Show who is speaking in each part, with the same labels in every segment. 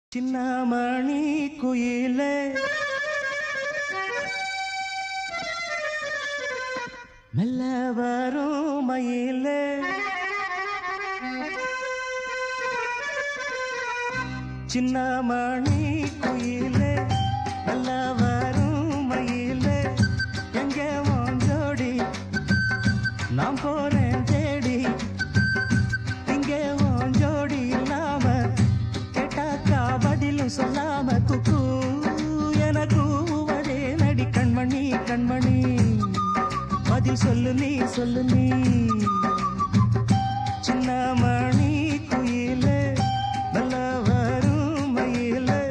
Speaker 1: சின்னமணி குயிலே மெல்ல வரும் மயிலே சின்னமணி குயிலே மெல்ல வரும் மயிலே எங்கே உன் ஜோடி நான் போறேன் தேடி இங்கே உன் ஜோடி இல்லாம கேட்டாக்கா பதிலும் சொல்லாம குக்கு என கூவதே நடி கண்மணி கண்மணி பதில் சொல்லு நீ சொல்லு நீ சின்ன மணி குயிலே நல்ல வரும் மயிலே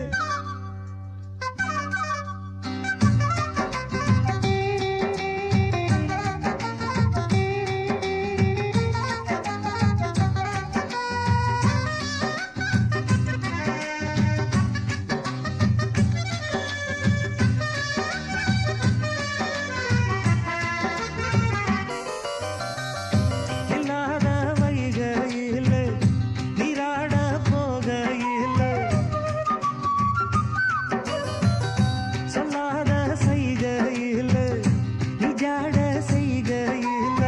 Speaker 1: இல்லாத வைகையில் நீராட போகையில் சொல்லாத செய்கையில் நிஜாட செய்கையில்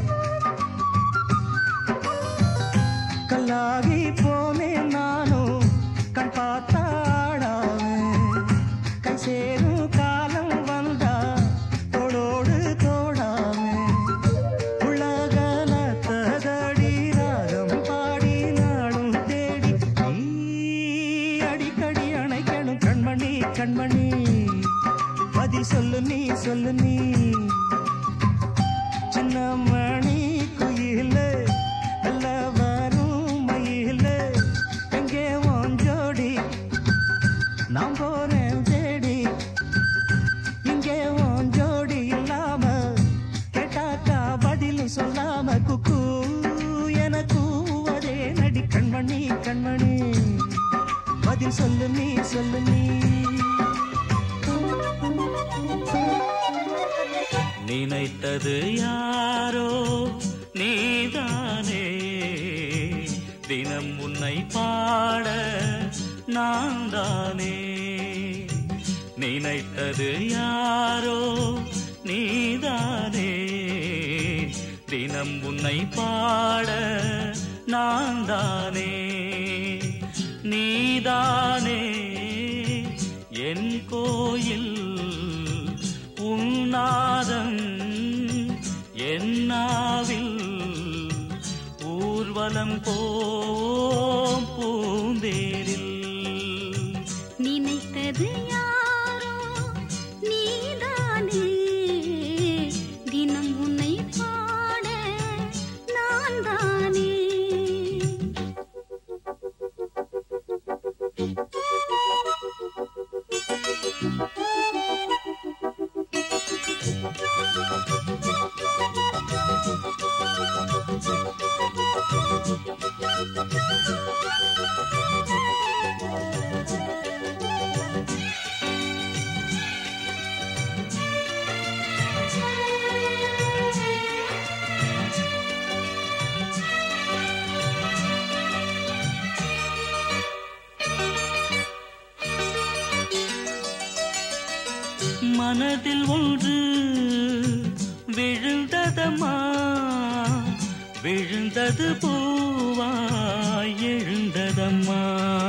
Speaker 1: கல்லாகி போனேன் நானும் கண் பார்த்தாடாவேன் கை சேரும் காலம் வந்தா தோளோடு தோடாவேன் உலகலத்ததடி ராகம் பாடி நாளும் தேடி நீ அடிக்கடி அணைக்கணும் கண்மணி கண்மணி பதில் சொல்லு நீ சொல்லு நீ சின்ன மணி குயில நல்ல வரும் மயில எங்கே உன் ஜோடி நான் போறேன் தேடி இங்கே உன் ஜோடி இல்லாம கேட்டாக்கா பதிலும் சொல்லாம குக்கு என கூவதே நடி கண்மணி கண்மணி பதில் சொல்லு நீ சொல்லு நீ
Speaker 2: நினைத்தது யாரோ நீதானே தினம் உன்னை பாட நான் தானே நினைத்தது யாரோ நீதானே தினம் உன்னை பாட நான் தானே நீதானே என் கோயில் உன்னாதம் என்னாவில் ஊர்வலம் போம் பூந்தேரில்
Speaker 3: நினைத்தது யாரோ நீதானே தினம் உன்னை பாட நான் தானே
Speaker 2: மனதில் ஒன்று விழுந்ததம்மா விழுந்தது பூவாய் எழுந்ததம்மா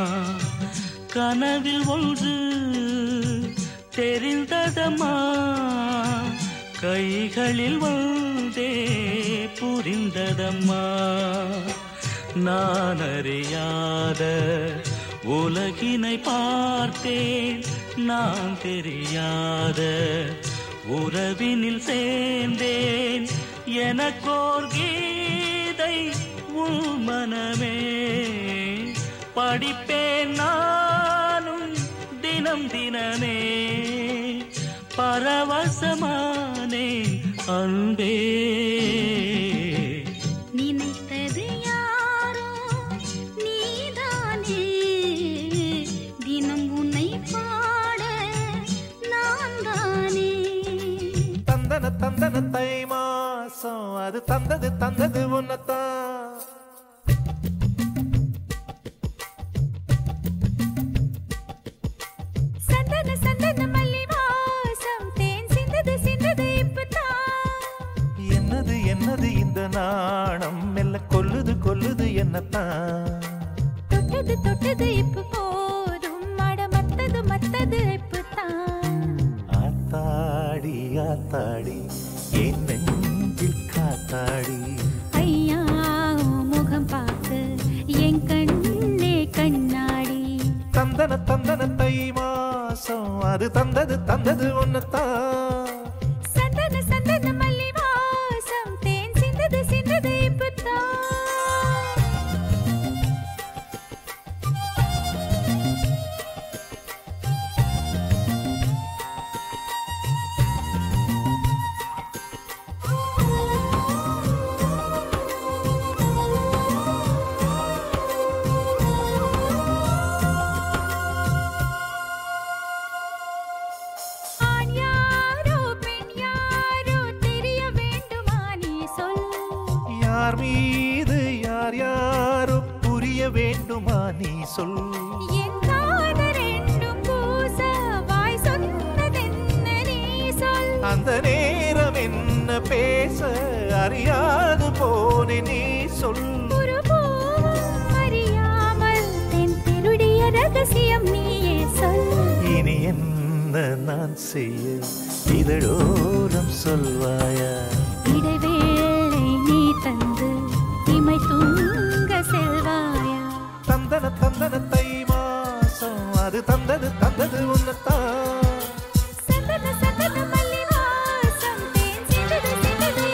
Speaker 2: கனவில் ஒன்று தெரிந்ததம்மா கைகளில் வந்தே புரிந்ததம்மா நான் அறியாத உலகினை பார்த்தேன் நான் தெரியாத உறவினில் சேர்ந்தேன் எனக்கோர் கீதை உள் மனமே படிப்பேன் நானும் தினம் தினமே பரவசமானேன் அன்பே
Speaker 3: நினைத்தது யாரோ நீதானே தினம் உன்னை பாட நான் தானே
Speaker 4: தந்தன தந்தன தை மாசம் அது தந்தது தந்தது உன்னத்தான் உன்னத்தான்
Speaker 3: தொட்டது தொட்டது இப்ப போதும் மட மத்தது மத்தது இப்பதான்
Speaker 4: ஆத்தாடி ஆத்தாடி என் நெஞ்சில் காத்தாடி
Speaker 3: ஐயா உன் முகம் பார்த்து என் கண்ணே கண்ணாடி
Speaker 4: தந்தன தந்தன தை மாசம் அது தந்தது தந்தது உன்னத்தான்
Speaker 3: சந்தன சந்தன மல்லி வாசம் தேன் சிந்தது சிந்தது இப்பதான் ஆண் யாரோ பெண் யாரோ தெரிய வேண்டுமா நீ சொல்
Speaker 4: யார் மீது யார் யாரோ புரிய வேண்டுமா நீ சொல்
Speaker 3: என் காதல் ரெண்டும் பூச வாய் சொன்னதென்ன நீ சொல்
Speaker 4: அந்த நேரம் என்ன பேச அறியாது போனே நீ சொல்
Speaker 3: ஒரு பூவும் அறியாமல் தென் திருடிய ரகசியம் நீயே சொல்
Speaker 4: இனி என்ன நான் செய்ய இதழோரம் சொல்வாயா
Speaker 3: இடைவேளை நீ தந்து இமை தூங்க செல்வாயா
Speaker 4: தந்தன தந்தன தை மாசம் அது தந்தது தந்தது உன்னத்தான்
Speaker 3: சந்தன சந்தன மல்லி வாசம் தேன் சிந்தது சிந்தது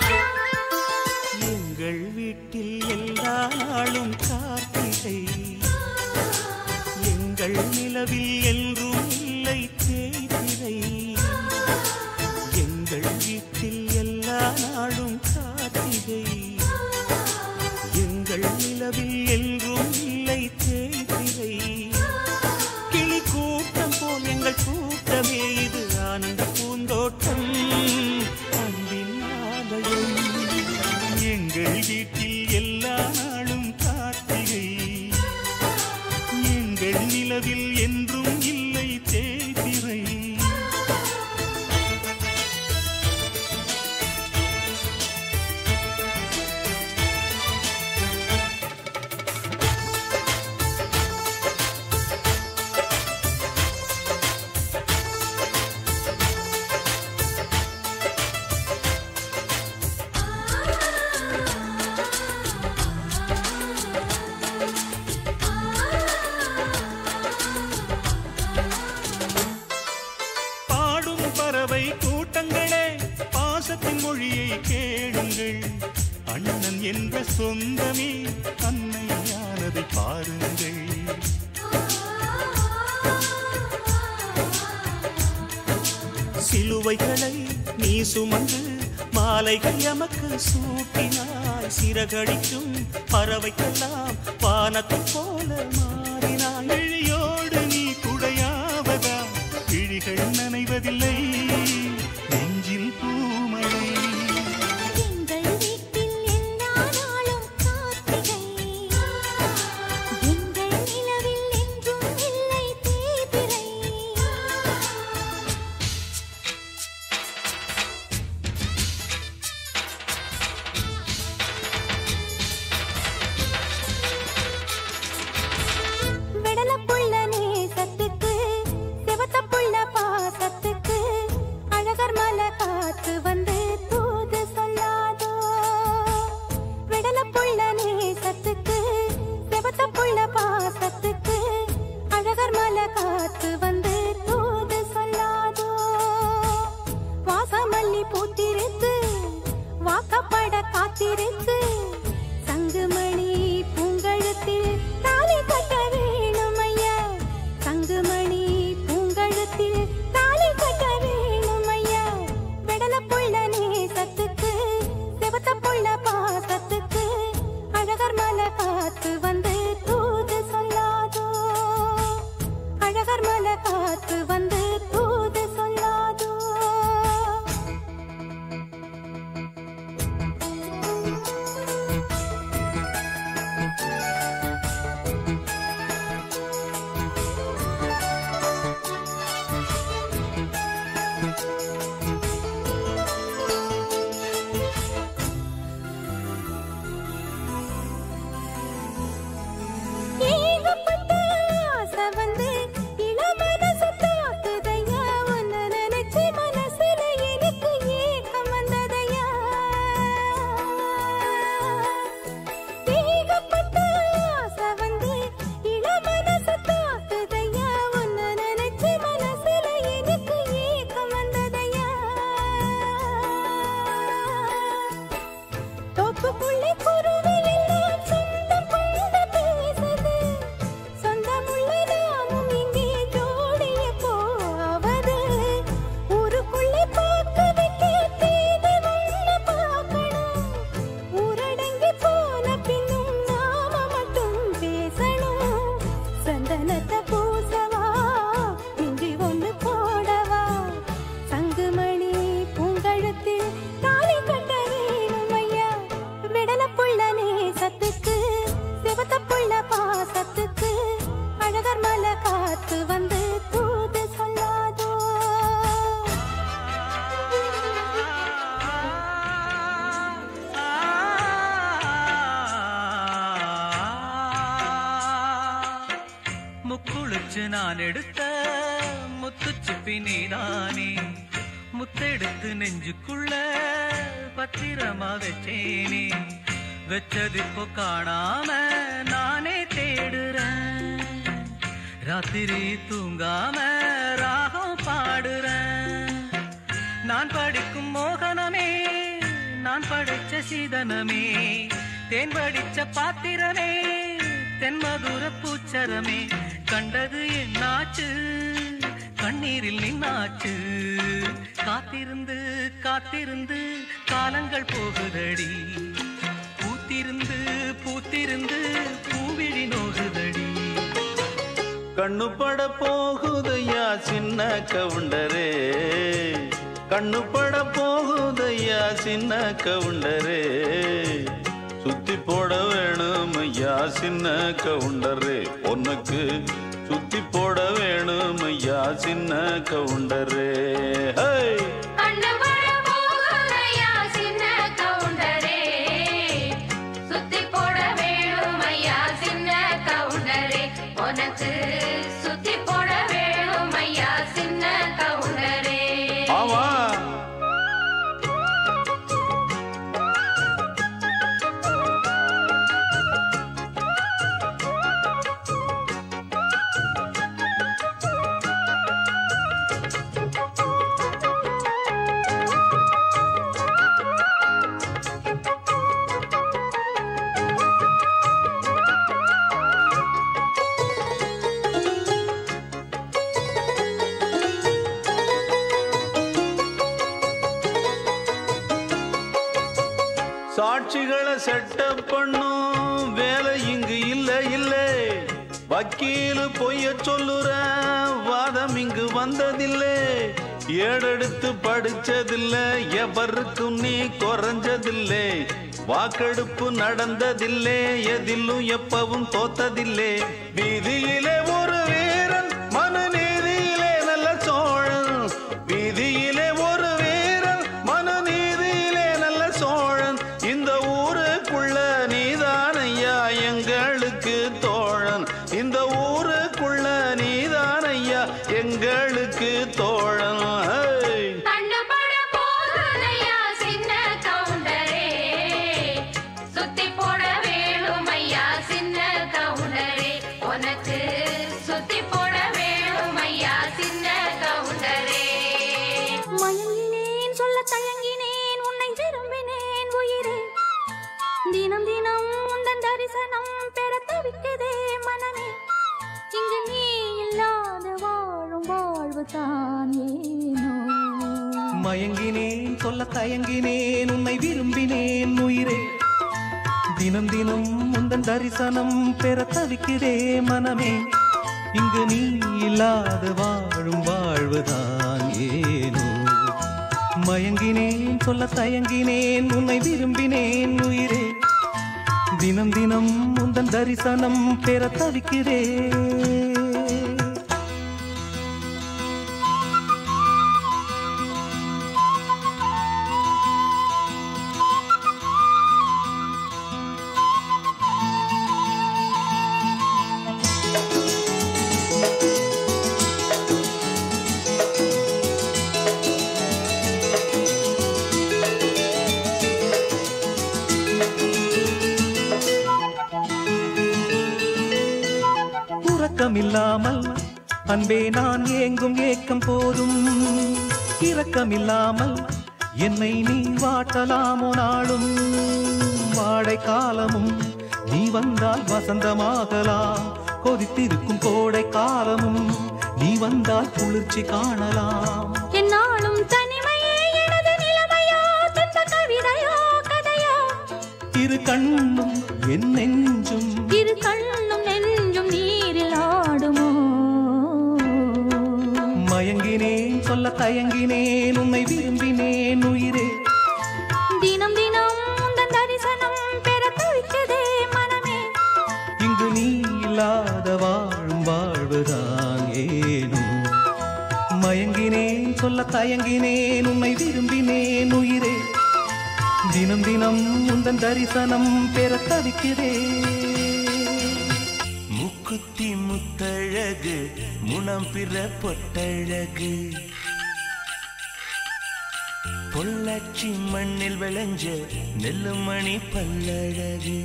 Speaker 2: எங்கள் வீட்டில் எல்லா நாளும் கார்த்திகை எங்கள் நிலவில் என்றும் இல்லை தேய்திரை எங்கள் வீட்டில் எல்லா நாளும் கார்த்திகை எங்கள் நிலவில் என்றும் இல்லை தேய்திரை கிளி கூட்டம் போல் எங்கள் கூட்டமே இது ஆனந்த பூந்தோட்டம் அன்பின் ஆலயம் எங்கள் வீட்டில் எல்லா நாளும் கார்த்திகை எங்கள் நிலவில் என்றும் இல்லை தேய்திரை பாடும் பறவை கூட்டங்களே பாசத்தின் மொழியை கேளுங்கள் அண்ணன் என்ற சொந்தமே அன்னையானதை பாருங்கள் சிலுவைகளை நீ சுமந்து மாலைகள் எமக்கு சூட்டினாய் சிறகடிக்கும் பறவைக்கெல்லாம் வானத்தைப் போல மாறினாய் விழியோடு நீ குடையாவதா விழிகள் நனைவதில்லை நெஞ்சில் பூமழை
Speaker 3: எங்கள் வீட்டில் எல்லா நாளும் கார்த்திகை எங்கள் நிலவில் என்றும் இல்லை தேய்பிறை
Speaker 1: முக்குளிச்சு நான் எடுத்த முத்துச்சிப்பி நீதானே முத்தெடுத்து நெஞ்சுக்குள்ள பத்திரமா வச்சேனே வச்சது இப்போ காணாம நானே தேடுறேன் ராத்திரி தூங்காம ராகம் பாடுறேன் நான் படிக்கும் மோகனமே நான் படைச்ச சீதனமே தேன் படிச்ச பாத்திரமே தென்மதுர பூச்சரமே கண்டது என்னாச்சு கண்ணீரில் நின்னாச்சு காத்திருந்து காத்திருந்து காலங்கள் போகுதடி பூத்திருந்து பூத்திருந்து பூவிழி நோகுதடி
Speaker 5: கண்ணு பட போகுதையா சின்ன கவுண்டரே கண்ணு பட போகுதையா சின்ன கவுண்டரே சுத்தி போட வேணும் ஐயா சின்ன கவுண்டரே உனக்கு சுத்தி போட வேணும் ஐயா சின்ன கவுண்டரே ஹே
Speaker 3: கண்ணு பட போகுதையா சின்ன கவுண்டரே சுத்தி போட வேணும் ஐயா சின்ன கவுண்டரே உனக்கு சுத்தி போட வேணும் ஐயா சின்ன கவுண்டரே
Speaker 5: ஆமா சாட்சிகளை செட்டப் பண்ணும் வேலை இங்கு இல்ல இல்ல வக்கீலு பொய்ய சொல்லுற வாதம் இங்கு வந்ததில்லை ஏடெடுத்து படிச்சதில்ல எவருக்கும் நீ குறைஞ்சதில்லை வாக்கெடுப்பு நடந்ததில்லை எதிலும் எப்பவும் தோத்ததில்லை வீதியிலே ஒரு வீரன் மனு நீதியிலே நல்ல சோழன் வீதியிலே ஒரு வீரன் மனு நீதியிலே நல்ல சோழன் இந்த ஊருக்குள்ள நீதான் ஐயா எங்களுக்கு தோழன் இந்த ஊருக்குள்ள நீதான் ஐயா எங்களுக்கு தோழன் ஹே!
Speaker 3: கண்ணு பட போகுதையா சின்ன கவுண்டரே சுத்தி போட வேணும் ஐயா சின்ன கவுண்டரே உனக்கு சுத்தி போட வேணும் ஐயா சின்ன கவுண்டரே
Speaker 6: மயங்கினேன் சொல்ல தயங்கினேன் உன்னை விரும்பினேன் உயிரே தினம் தினம் உந்தன் தரிசனம் பெற தவிக்குதே மனமே இங்கு நீ இல்லாத வாழும் வாழ்வு தான் ஏனோ
Speaker 1: மயங்கினேன் சொல்ல தயங்கினேன் உன்னை விரும்பினேன் உயிரே தினம் தினம் முந்தன் தரிசனம் பெற தவிக்கிறே மனமே இங்கு நீ இல்லாத வாழும் வாழ்வுதான் ஏனோ மயங்கினேன் சொல்ல தயங்கினேன் உன்னை விரும்பினேன் உயிரே தினம் தினம் முந்தன் தரிசனம் பெற தவிக்கிறேன் உறக்கமில்லாமல் அன்பே நான் ஏங்கும் ஏக்கம் போதும் இரக்கமில்லாமல் என்னை நீ வாட்டலாமோ நாளும் வாடை காலமும் நீ வந்தால் வசந்தமாகலாம் கொதித்திருக்கும் கோடை காலமும் நீ வந்தால் குளிர்ச்சி காணலாம்
Speaker 6: என்னாலும் தனிமையே எனது நிலைமையோ துன்ப கவிதையோ கதையோ
Speaker 1: இரு கண்ணும் என் நெஞ்சும்
Speaker 6: இரு கண்ணும் நெஞ்சும் நீரில் ஆடுமோ
Speaker 1: மயங்கினேன் சொல்ல தயங்கினேன் உன்னை விரும்பினேன் உயிரே
Speaker 6: தினம் தினம் உந்தன் தரிசனம் பெற தவிக்குதே மனமே
Speaker 1: இங்கு நீ இல்லாத வாழும் வாழ்வுதான் ஏனோ மயங்கினேன் சொல்ல தயங்கினேன் உன்னை விரும்பினேன் உயிரே தினம் தினம் உந்தன் தரிசனம் பெற தவிக்கிறேன்
Speaker 2: முக்குத்தி முத்தழகு
Speaker 7: முன்னம் பிற பொட்டழகு பொள்ளாச்சி மண்ணில் விளைஞ்ச நெல்லுமணி பல்லழகு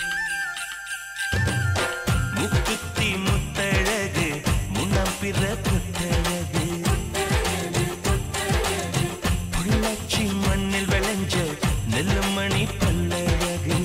Speaker 7: முக்குத்தி முத்தழகு முன்னம் பிற பொட்டழகு பொள்ளாச்சி மண்ணில் விளைஞ்ச நெல்லுமணி பல்லழகு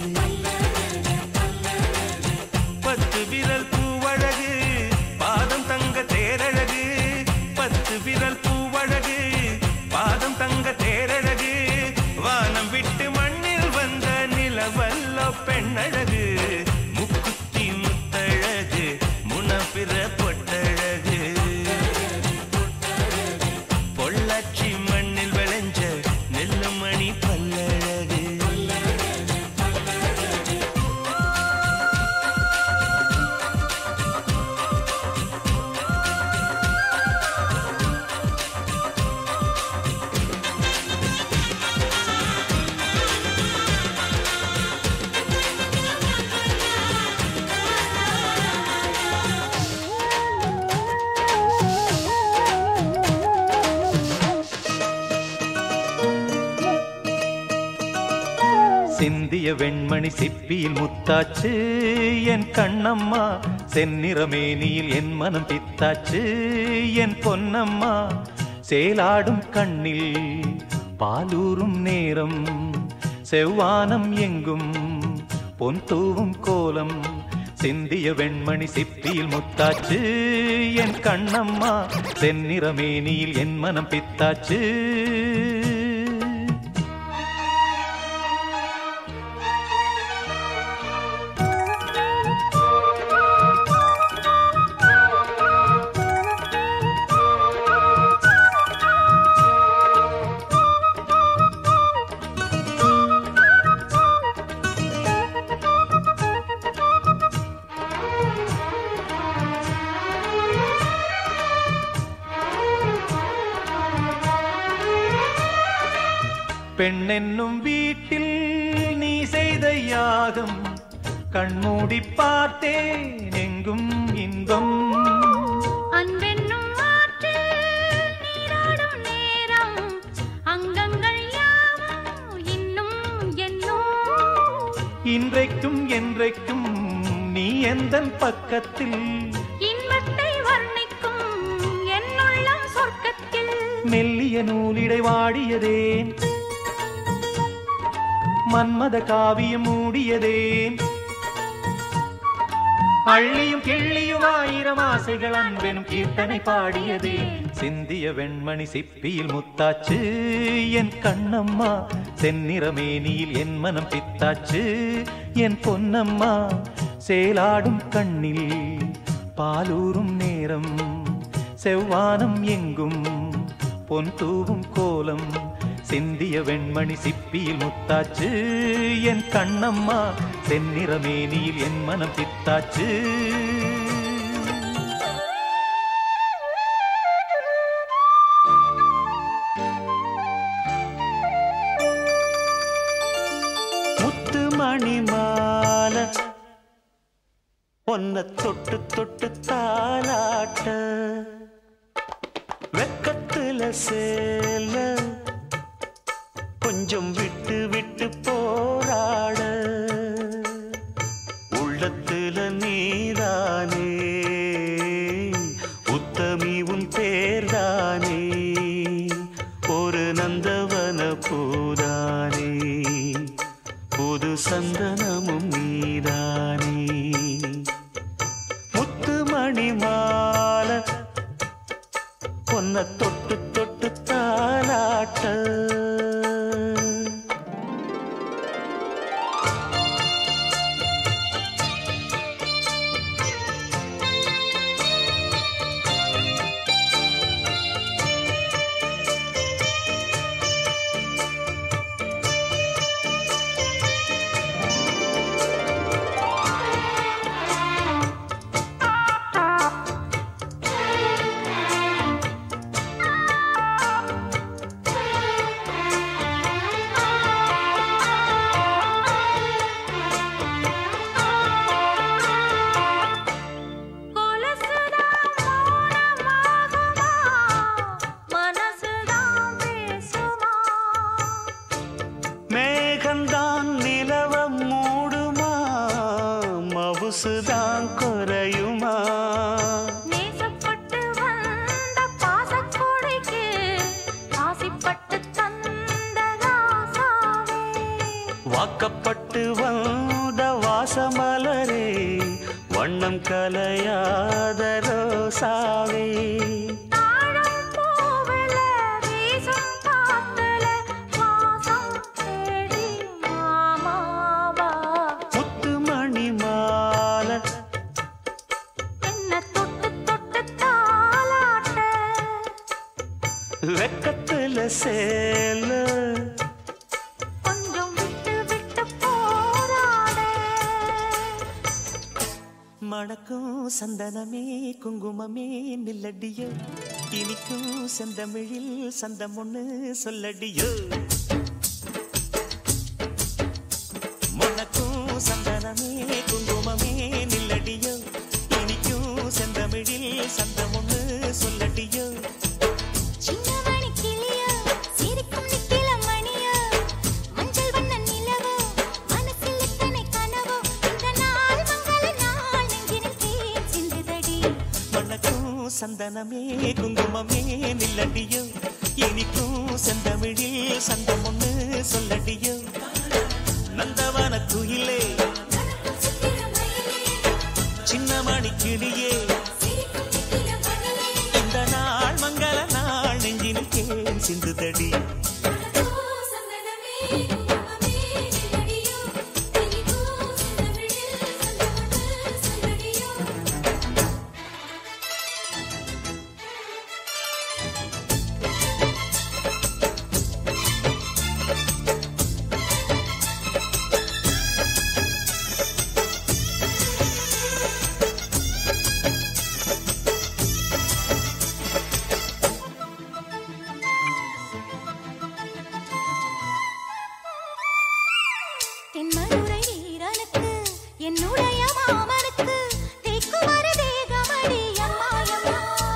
Speaker 7: பத்து விரல் பூவழகு பாதம் தங்க தேரழகு பத்து விரல் பூவழகு பாதம் தங்க தேரழகு வானம் விட்டு மண்ணில் வந்த நிலவல்ல பெண்ணழகு முக்குத்தி முத்தழகு முனப்பிற பொட்டழகு பொள்ளாச்சி மண்ணில் விளைஞ்ச நெல்லுமணி பல்லழகு
Speaker 1: சிந்திய வெண்மணி சிப்பியில் முத்தாச்சு என் கண்ணம்மா செந்நிறமேனியில் என் மனம் பித்தாச்சு என் பொன்னம்மா சேலாடும் கண்ணில் பாலூரும் நேரம் செவ்வானம் எங்கும் பொன் தூவும் கோலம் சிந்திய வெண்மணி சிப்பியில் முத்தாச்சு என் கண்ணம்மா செந்நிறமேனியில் என் மனம் பித்தாச்சு பெண்ணென்னும் வீட்டில் நீ செய்த யாகம் கண்மூடி பார்த்தேன் எங்கும் இன்பம்
Speaker 6: அன்பென்னும் ஆற்றில் நீராடும் நேரம் அங்கங்கள் யாவும் இன்னும் என்னும்
Speaker 1: இன்றைக்கும் என்றைக்கும் நீ எந்தன் பக்கத்தில்
Speaker 6: இன்பத்தை வர்ணிக்கும் என்னுள்ளம் சொர்க்கத்தில்
Speaker 1: மெல்லிய நூலிடை வாடியதேன் மன்மத காவியம் மூடியதேன் அள்ளியும் கிள்ளியும் ஆயிரம் ஆசைகள் அன்பெனும் கீர்த்தனை பாடியதே சிந்திய வெண்மணி சிப்பியில் முத்தாச்சு என் கண்ணம்மா செந்நிறமேனியில் என் மனம் பித்தாச்சு என் பொன்னம்மா சேலாடும் கண்ணில் பாலூரும் நேரம் செவ்வானம் எங்கும் பொன் தூவும் கோலம் சிந்திய வெண்மணி சிப்பியில் முத்தாச்சு என் கண்ணம்மா செந்நிறமேனியில் என் மனம் பித்தாச்சு
Speaker 7: முத்து மணி மாலை ஒன்ன தொட்டு தொட்டு தாலாட்ட வெக்கத்துல சேல கொஞ்சம் விட்டு விட்டு போராட உள்ளத்துல நீதானே உத்தமி உன் பேர்தானே ஒரு நந்தவன பூதானே புது சந்தனமும் நீதானே முத்துமணி மாலை பொன்ன தொட்டு தொட்டு தாலாட்ட குறையுமா
Speaker 6: நேசப்பட்டு வந்த பாசக்கோடைக்கு ஆசைப்பட்டு தந்த ராசாவே
Speaker 7: வாக்கப்பட்டு வந்த வாசமலரே வண்ணம் கலையாத ரோசாவே
Speaker 6: தாழம் பூவுல வீசும் காத்துல வாசம் தேடி மாமாவா
Speaker 7: முத்துமணி மாலை
Speaker 6: என்ன தொட்டு தொட்டு தாலாட்ட
Speaker 7: வெக்கத்துல சேல
Speaker 6: கொஞ்சம் விட்டு விட்டு போராட
Speaker 7: மணக்கும் சந்தனமே குங்குமமே நில்லடியோ இனிக்கும் செந்தமிழில் சந்தம் ஒண்ணு சொல்லடியோ மணக்கும் சந்தனமே குங்குமமே நில்லடியோ இனிக்கும் செந்தமிழில் சந்தம் ஒண்ணு சொல்லடியோ
Speaker 6: சின்னமணி கிளியோ சிரிக்கும் நித்தில மணியோ மஞ்சள் வண்ண நிலவோ மனசில் எத்தனை கனவோ இந்த நாள் மங்கள நாள் நெஞ்சினில் தேன் சிந்துதடி
Speaker 7: மணக்கும் சந்தனமே குங்குமமே நில்லடியோ இனிக்கும் செந்தமிழில் சந்தம் ஒண்ணு சொல்லடியோ நந்தவன குயிலே சின்னமணி கிளியே இந்த நாள் மங்கள நாள் நெஞ்சினில் தேன் சிந்துதடி
Speaker 6: தென்மதுரை வீரனுக்கு என்னுடைய மாமனுக்கு தேக்குமர தேகமடி அம்மாயம்மா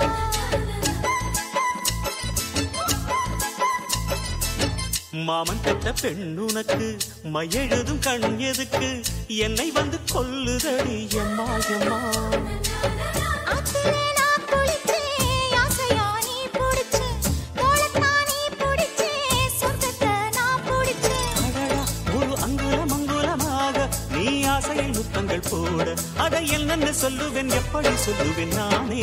Speaker 7: மாமன் பெற்ற பெண்ணுனக்கு மையெழுதும் கண் எதுக்கு என்னை வந்து கொல்லுதடி எம்மா எம்மா
Speaker 6: ஆத்திலே நான் குளிச்சேன், ஆசையா நீ புடிச்சேன். தோளத்தான் நீ புடிச்சேன், சொர்க்கத்தை நான் புடிச்சேன்.
Speaker 7: அடடா, ஒரு அங்குலம் அங்குலமாக நீ ஆசையில் முத்தங்கள் போட அதை என்னென்ன சொல்லுவேன் எப்படி சொல்லுவேன் நானே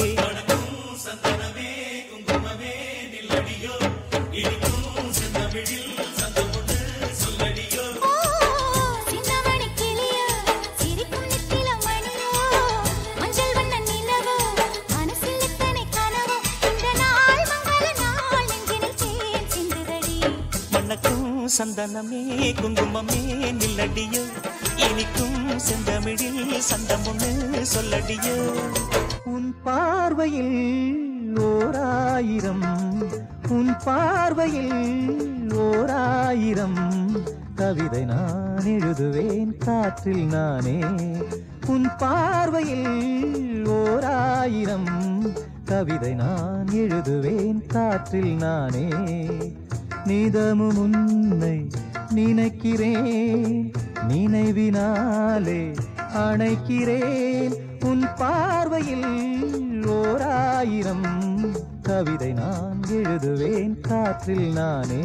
Speaker 6: ஓ, சின்னமணி கிளியோ, சிரிக்கும் நித்தில மணியோ, மஞ்சள் வண்ண நிலவோ, மனசில் எத்தனை கனவோ, இந்த நாள் மங்கள நாள் நெஞ்சினில் தேன் சிந்துதடி.
Speaker 7: மணக்கும் சந்தனமே குங்குமமே நில்லடியோ இனிக்கும் செந்தமிழில் சந்தம் ஒண்ணு சொல்லடியோ
Speaker 1: உன் பார்வையில் ஓராயிரம் உன் பார்வையில் ஓராயிரம் கவிதை நான் எழுதுவேன் காற்றில் நானே உன் பார்வையில் ஓராயிரம் கவிதை நான் எழுதுவேன் காற்றில் நானே நிதமும் உன்னை நினைக்கிறேன் நினைவினாலே அணைக்கிறேன் உன் பார்வையில் ஓராயிரம் கவிதை நான் எழுதுவேன் காற்றில் நானே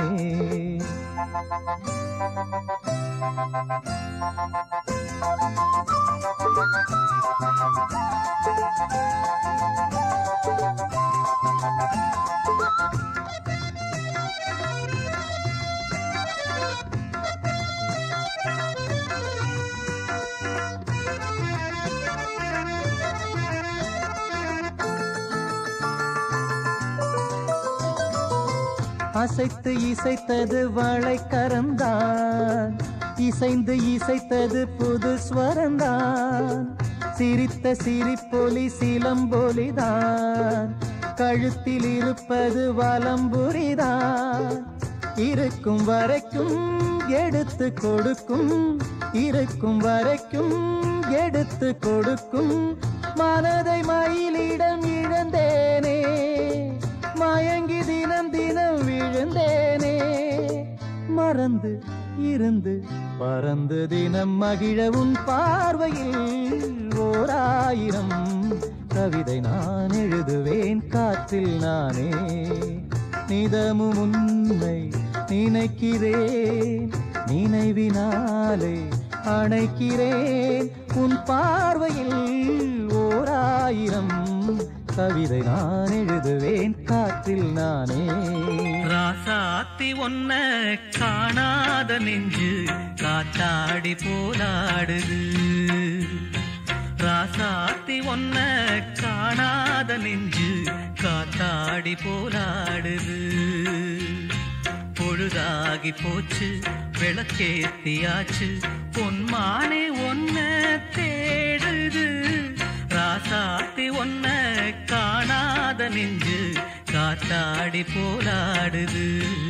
Speaker 1: அசைத்து இசைத்தது வளைக்கரந்தான் இசைந்து இசைத்தது புது ஸ்வரந்தான் சிரித்த சிரிப்பொலி சிலம்பொலிதான் கழுத்தில் இருப்பது வலம்புரிதான் இருக்கும் வரைக்கும் எடுத்து கொடுக்கும் இருக்கும் வரைக்கும் எடுத்து கொடுக்கும் மனதை மயிலிடம் இழந்தேனே மயங்கி தினம் தினம் விழுந்தேனே மறந்து இருந்து பறந்து தினம் மகிழ உன் பார்வையில் ஓராயிரம் கவிதை நான் எழுதுவேன் காற்றில் நானே நிதமும் உன்னை நினைக்கிறேன் நினைவினாலே அணைக்கிறேன் உன் பார்வையில் ஓராயிரம் கவிதை நான் எழுதுவேன் காற்றில் நானே
Speaker 8: ராசாத்தி ஒன்ன காணாத நெஞ்சு காத்தாடி போலாடுது ராசாத்தி ஒன்ன காணாத நெஞ்சு காத்தாடி போலாடுது பொழுதாகி போச்சு விளக்கேத்தியாச்சு பொன்மானே ஒன்ன தேடுது ராசாத்தி ஒன்ன காணாத நெஞ்சு காத்தாடி போலாடுது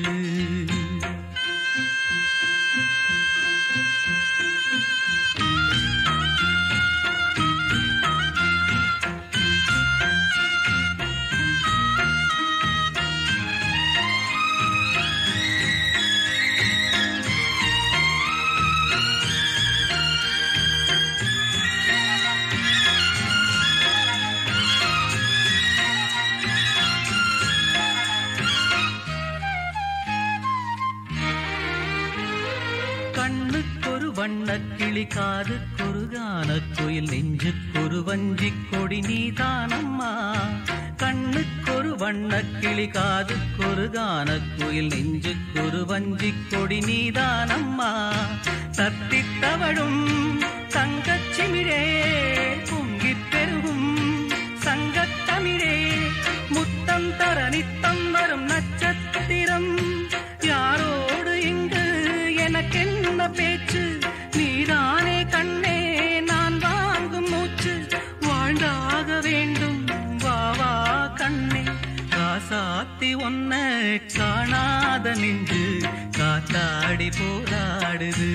Speaker 8: கண்ணுக்கொரு வண்ணக் கிளி காதுக்கொரு கானக் குயில் நெஞ்சுக்கொரு வஞ்சிக் கொடி நீதானம்மா கண்ணுக்கொரு வண்ணக் கிளி காதுக்கொரு கானக் குயில் நெஞ்சுக்கொரு வஞ்சிக் கொடி நீதானம்மா தத்தித் தவழும் தங்கச் சிமிழே பொங்கிப் பெருகும் சங்கத் தமிழே முத்தம் தர நித்தம் வரும் நட்சத்திரம் யாரோடு இங்கு எனக்கென்ன பேச்சு நீதானே கண்ணே நான் வாங்கும் மூச்சு வாழ்ந்தாக வேண்டும் வா வா கண்ணே காசாத்தி ஒன்ன காணாத நின்று காத்தாடி போராடுது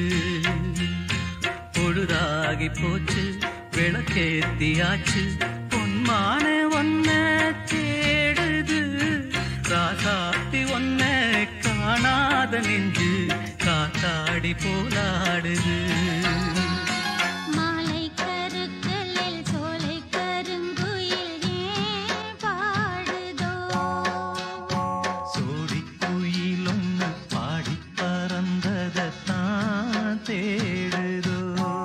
Speaker 8: பொழுதாகி போச்சு விளக்கேத்தியாச்சு பொன்மான ஒன்ன தேடுது ராசாத்தி ஒன்ன காணாத நெஞ்சு காத்தாடி போலாடுது
Speaker 6: மாலை கருக்கலில் சோலை கருங்குயில் ஏன் பாடுதோ
Speaker 1: சோடிக் குயிலும் பாடி பறந்ததான் தேடுதோ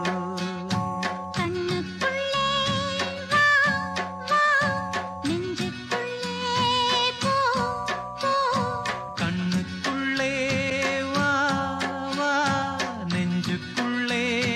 Speaker 6: கண்ணுக்குள்ளே வா வா நெஞ்சுக்குள்ளே போ போ
Speaker 1: கண்ணுக்குள்ளே வா வா நெஞ்சுக்குள்ளே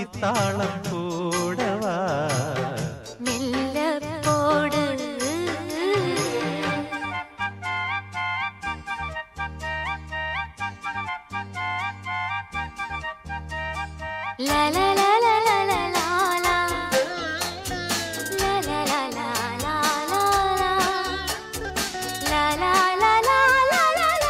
Speaker 4: ஆதித்தாளம் போடவா
Speaker 6: மெல்ல போடு லா லா லா லா லா லா லா லா. லா லா லா லா லா லா லா. லா லா லா லா லா லா லா.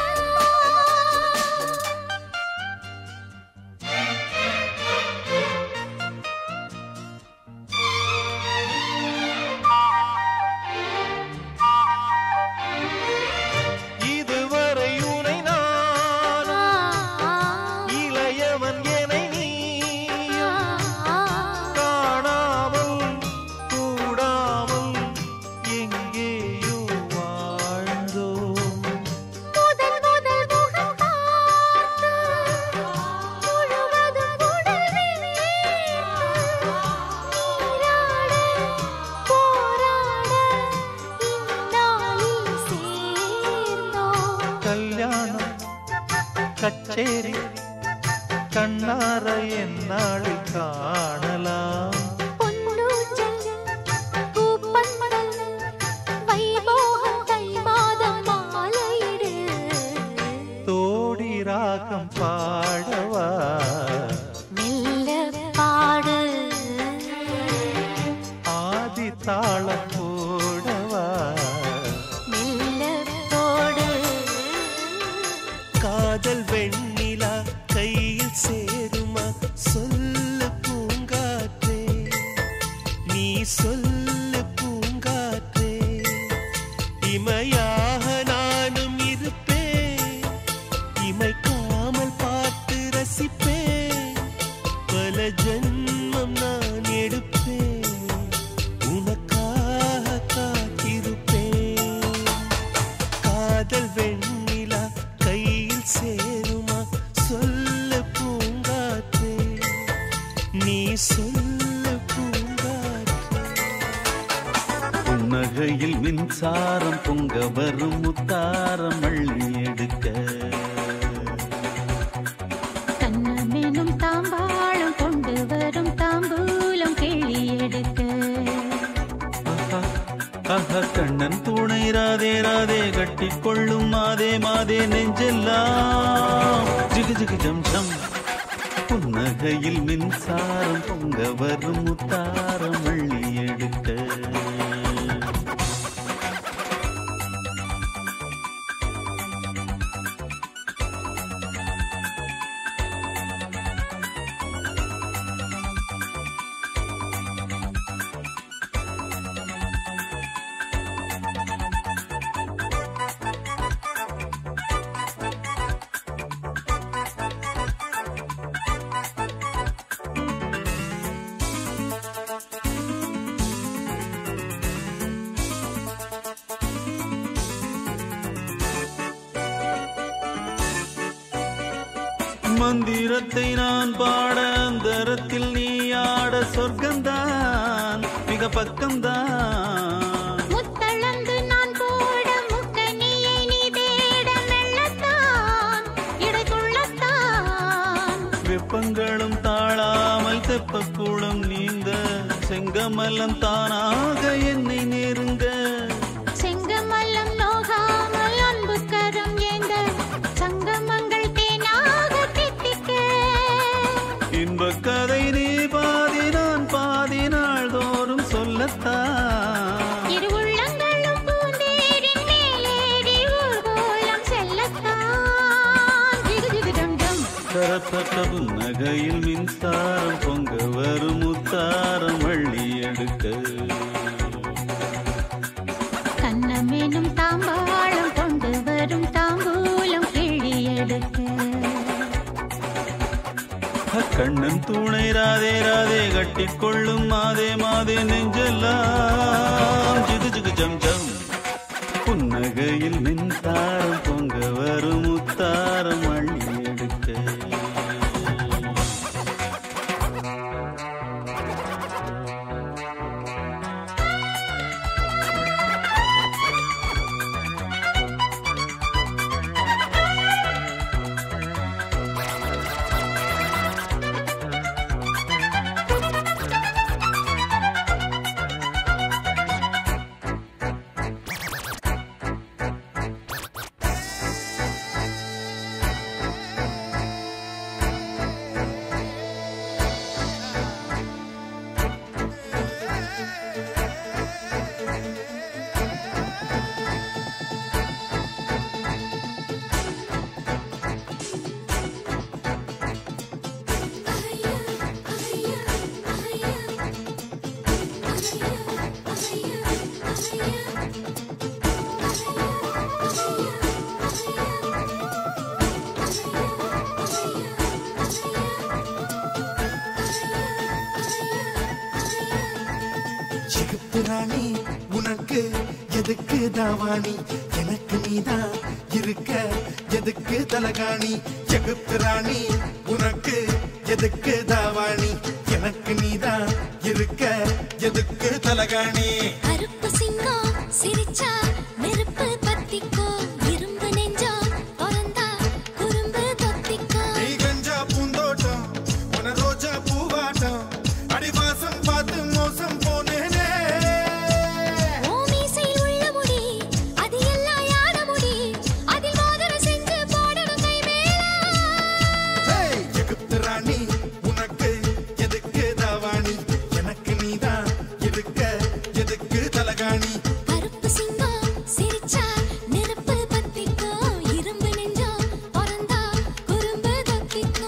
Speaker 4: இதுவரை உனை நான்
Speaker 6: ஆ,
Speaker 4: இளையவன் என நீ
Speaker 6: ஆ, ஆ.
Speaker 4: காணாமல் கூடாமல் எங்கேயோ வாழ்ந்தோம்
Speaker 6: முதல் முதல் முகம் பார்த்து முழுவதும் உடல் வியர்த்து நீராட போராட இந்நாளில் சேர்ந்தோம்
Speaker 4: கல்யாணம் கச்சேரி கண்ணார என்னாளை காணலாம்
Speaker 6: பொன்னூஞ்சல் பூப்பந்தல் வைபோகம் தை மாதம் மாலையிடு
Speaker 4: தோடி ராகம் பாடவா
Speaker 6: மெல்ல பாடு
Speaker 4: ஆதி தாளம் போடவா
Speaker 6: மெல்ல போடு
Speaker 7: காதல் வெண்ணிலா கையில் சேருமா சொல்லு பூங்காற்றே நீ சொல்லு பூங்காற்றே இமையாக நானும் இருப்பேன் இமைக்காமல் பார்த்து ரசிப்பேன் பல ஜென்மம் நான் எடுப்பேன் உனக்காக காத்திருப்பேன் காதல் வெண்ணிலா கையில் சேருமா சொல்லு பூங்காற்றே நீ சொல்லு பூங்காற்றே
Speaker 5: புன்னகையில் மின்சாரம் பொங்க வரும் முத்தாரம் அள்ளி எடுக்க
Speaker 3: கண்ணமெனும் தாம்பாளம் கொண்டு வரும் தாம்பூலம் கிள்ளி எடுக்க
Speaker 5: ஆஹா, ஆஹா, கண்ணன் துணை ராதே ராதே கட்டி கொள்ளும் மாதே மாதே நெஞ்செல்லாம் ஜிகு ஜிகு ஜம் ஜம் புன்னகையில் மின்சாரம் பொங்க வரும் முத்தாரம் அள்ளி எடுக்க மந்திரத்தை நான் பாட அந்தரத்தில் நீ ஆட சொர்க்கம்தான் மிக பக்கம்தான்
Speaker 6: முத்தளந்து நான் போட முக்கனியை நீ தேட மெல்லத்தான் இடைக்குள்ளத்தான்
Speaker 5: வெப்பங்களும் தாழாமல் தெப்பக்கூடும் நீந்த செங்கமல்லம் தானாக என்னை நெருங்க
Speaker 6: செங்கமல்லம் நோகாமல் அன்பு கரம் ஏந்த சங்கமங்கள் தேனாக தித்திக்க
Speaker 5: இன்பக் கதை நீ பாதி நான் பாதி நாள்தோறும் சொல்லத்தான்
Speaker 6: இரு உள்ளங்களும் பூந்தேரின் மேலேறி ஊர்கோலம் செல்லத்தான் ஜிகு ஜிகு டம் டம்
Speaker 5: தரப்பட்ட புன்னகையில் மின்சாரம் பொங்க வரும் முத்தாரம் வள்ளி எடுக்க
Speaker 3: கண்ணமெனும் தாம்பாளம் கொண்டு வரும் தாம்பூலம் கிள்ளி எடுக்க
Speaker 5: கண்ணன் துணை ராதே ராதே கட்டிக்கொள்ளும் மாதே மாதே நெஞ்செல்லாம் ஜிகு ஜிகு ஜம் ஜம் புன்னகையில் மின்சாரம் பொங்க வரும் முத்தாரம் அள்ளி எடுக்க
Speaker 9: ஜெகத்து ராணி உனக்கு எதுக்கு தாவாணி எனக்கு நீதான் இருக்க எதுக்கு தலகாணி ஜெகத்து ராணி உனக்கு எதுக்கு தாவாணி எனக்கு நீதான் இருக்க எதுக்கு தலகாணி
Speaker 6: கருப்பு சிங்கம் சிரிச்சா நெருப்பு பத்திக்கோ இரும்பு நெஞ்சா திறந்தா குறும்பு தொத்திக்கோ
Speaker 9: நீ கஞ்சா பூந்தோட்டம் உன ரோஜா பூவாட்டம் அடிவாசம் பார்த்து மோசம் போனேனே
Speaker 6: ஓ மீசையில் உள்ள முடி அது எல்லாம் யார முடி அதில் மோதிரம் செஞ்சு போடணும் கை மேல
Speaker 9: ஏய், எகிப்து ராணி உனக்கு எதுக்கு தாவாணி எனக்கு நீதான் இருக்க எதுக்கு தலகாணி
Speaker 6: கருப்பு சிங்கம் சிரிச்சா நெருப்பு பத்திக்கோ இரும்பு நெஞ்சா திறந்தா குறும்பு தொத்திக்கோ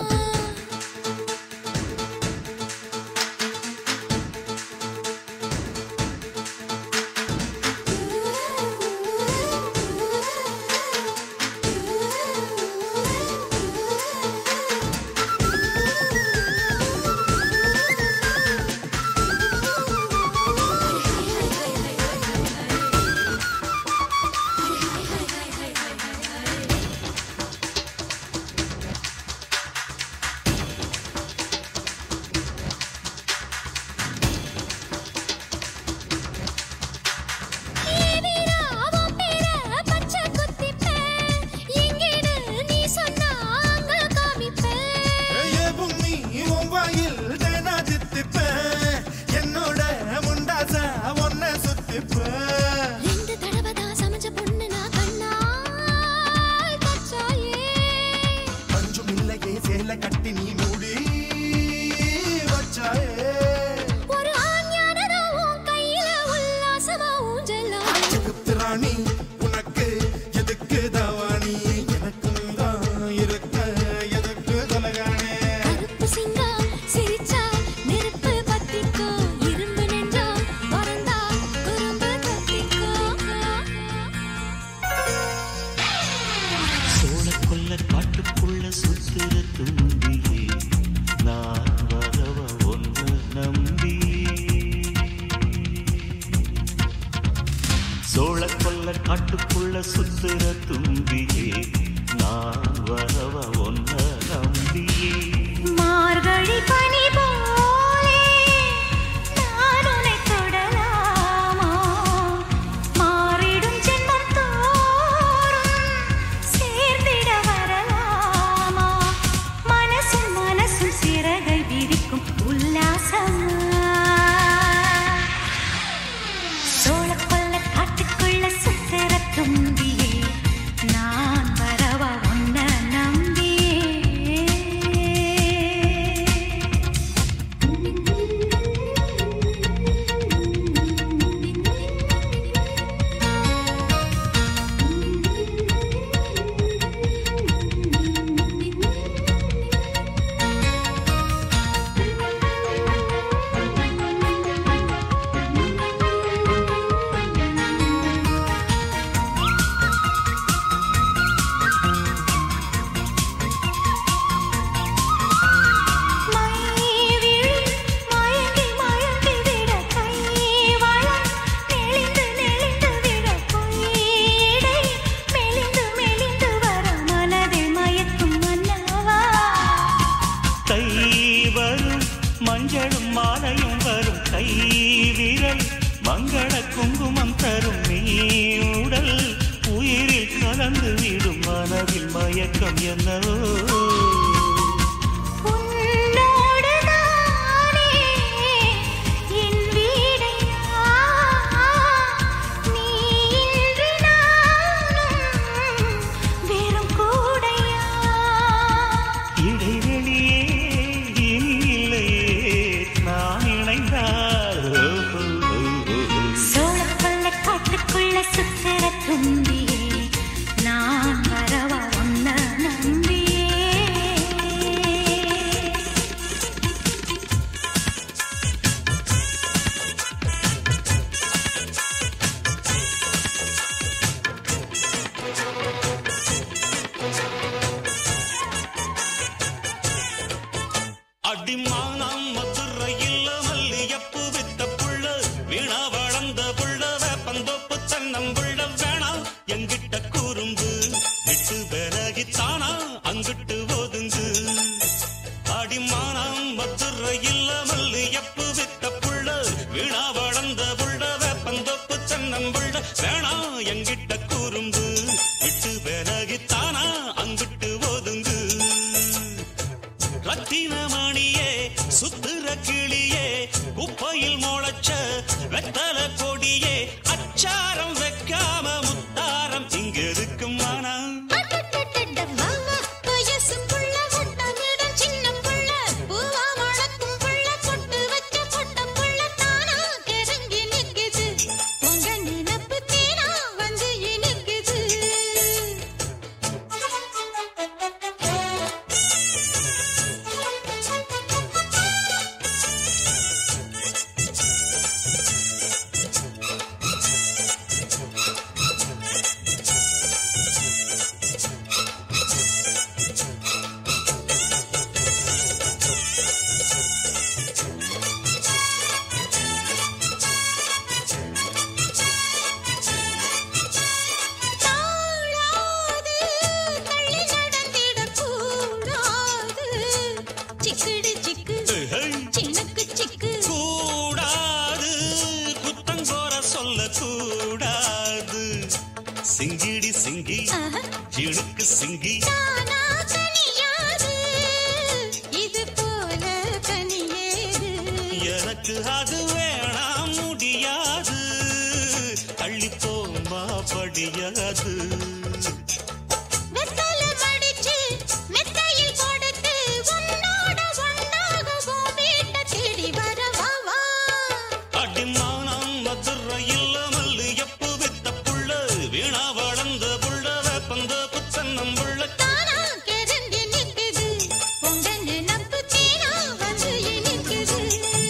Speaker 6: ஏ வீரா அவன் பேர பச்சை குத்திப்பேன் எங்கேன்னு நீ சொன்னா அங்க காமிப்பேன்
Speaker 9: ஏ பூமி உன் வாயில் தேனா தித்திப்பேன் என்னோட முண்டாச ஒன்ன சுத்திப்பேன்
Speaker 6: ரெண்டு தடவை தான் சமைச்ச பொண்ணு நான் கண்ணால் பச்சாயே
Speaker 9: பஞ்சும் இல்லையே சேலை கட்டி நீ மூடி வச்சாயே
Speaker 6: ஒரு ஆண் யானைதா உன் கையில உல்லாசமா ஊஞ்சலாம்
Speaker 9: எகிப்து ராணி உனக்கு எதுக்கு தாவாணி எனக்கு நீதான் இருக்க எதுக்கு தலகாணி
Speaker 6: கருப்பு சிங்கம் சிரிச்சா நெருப்பு பத்திக்கோ இரும்பு நெஞ்சா திறந்தா குறும்பு தொத்திக்கோ
Speaker 7: சோழ கொல்ல காட்டுக்குள்ள சுத்துற தும்பியே நான் வரவ ஒன்று நம்பி சோழ கொல்ல காட்டுக்குள்ள சுத்துற தும்பியே நான் வரவ ஒன்று நம்பியே
Speaker 3: மார்கழி பனி போலே நான் உன்னை தொடலாமா மாறிடும் ஜென்மம் தோறும் சேர்ந்திட வரலாமா மனசும் மனசும் சிறகை விரிக்கும் உல்லாசமா சோழக்கொல்ல காட்டுக்குள்ள சுத்துற தும்பியே நான் வரவா உன்ன நம்பியே மைவிழி மயங்கி மயங்கி விட கைவளம் நெளிந்து நெளிந்து விட பொய்யிடை மெலிந்து மெலிந்து வர மனதை மயக்கும் மன்னவா
Speaker 7: கை வரும் மஞ்சளும் மாலையும் வரும் கை விரல் மங்கள குங்குமம் தரும் நீ உடல் உயிரில் கலந்து விடும் மனதில் மயக்கம் என்னவோ
Speaker 3: உன்னோடு நானே என் வீடையா நீ இன்றி நானும் வெறும் கூடையா
Speaker 7: இடைவெளியே இனி இல்லையே நான் இணைந்தால் ஓ, ஓ, ஓ, ஓ.
Speaker 3: சோழக்கொல்ல காட்டுக்குள்ள சுத்துற தும்பியே நான் வரவா உன்ன நம்பியே
Speaker 7: அடிமானம் மதுரையில் மல்லியப்பு வித்த புள்ள வீணா வளம் மானம் மதுரை இல்ல மல்லு எப்பு வித்த புள்ள வீணா வளர்ந்த புள்ள வேப்பந்தொப்பு தென்னம்புள்ள வேணா எங்கிட்ட கூறும்பு விட்டு விலகித்தானா அங்கிட்டு ஒதுங்கு ரத்தினமணியே சுத்துற கிளியே குப்பையில் முளைச்ச வெத்தல கொடியே அச்சாரம் வைக்காம முத்தாரம் இங்க இருக்கும் மனம்
Speaker 6: அடடடட மாமா வயசு புள்ள வட்டமிடும் சின்ன புள்ள பூவா மணக்கும் புள்ள பொட்டு வச்ச பொட்ட புள்ள தானா கிறங்கி நிக்குது உங்க நினப்பு தேனா வந்து இனிக்குது தாழாது தள்ளி நடந்திடக் கூடாது சிக்குடு சிக்கு சினுக்கு சிக்கு
Speaker 7: கூடாது குத்தங்கோர சொல்ல கூடாது சிங்கிடி சிங்கி
Speaker 6: ஆஹா.
Speaker 7: இழுக்கு சிங்கி
Speaker 6: தானா கனியாது இது போல கனியேது
Speaker 7: எனக்கு அது வேணாம் முடியாது அள்ளி போமா படியாது
Speaker 6: வெத்தல மடிச்சு மெத்தையில் கொடுத்து உன்னோட ஒன்னாக உன் வீட்டை தேடி வரவா வா
Speaker 7: அடிமானம் மதுரை இல்ல மல்லு எப்பு வித்த புள்ள வீணா வளர்ந்த புள்ள வேப்பந்த புத்தன்னம் புள்ள
Speaker 6: தானா கிறங்கி நிக்குது உங்க நினப்பு தேனா வந்து இனிக்குது